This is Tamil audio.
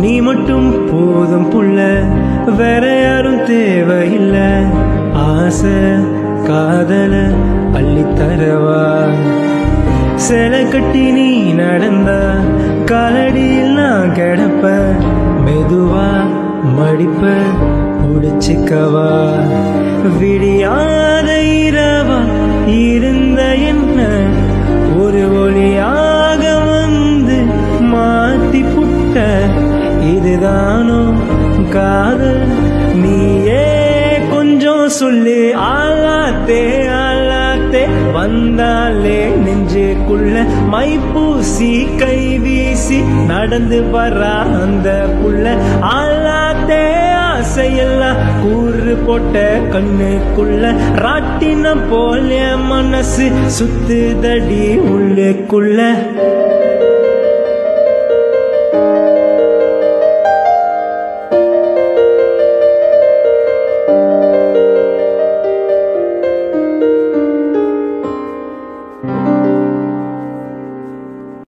நீ மட்டும் போதும் புள்ள வேற யாரும் தேவையில்லை ஆசை காதல அள்ளித்தரவா சிலை கட்டி நீ நடந்தா காலடியில் நான் கிடப்ப மெதுவா மடிப்ப முடிச்சுக்கவா விடியாத இரவா இருந்த என்ன ஒரு ஒளியாக வந்து மாத்தி புட்ட இதுதானோ காதல் நீயே கொஞ்சம் சொல்லு ஆளாத்தே ஆளாத்தே வந்தாலே நெஞ்சுக்குள்ள மைப்பூசி கை வீசி நடந்து வரா அந்த புள்ள ஆளாத்தே ஆசையெல்லாம் கூறு போட்ட கண்ணுக்குள்ள ராட்டினம் போல மனசு சுத்துதடி உள்ளுக்குள்ள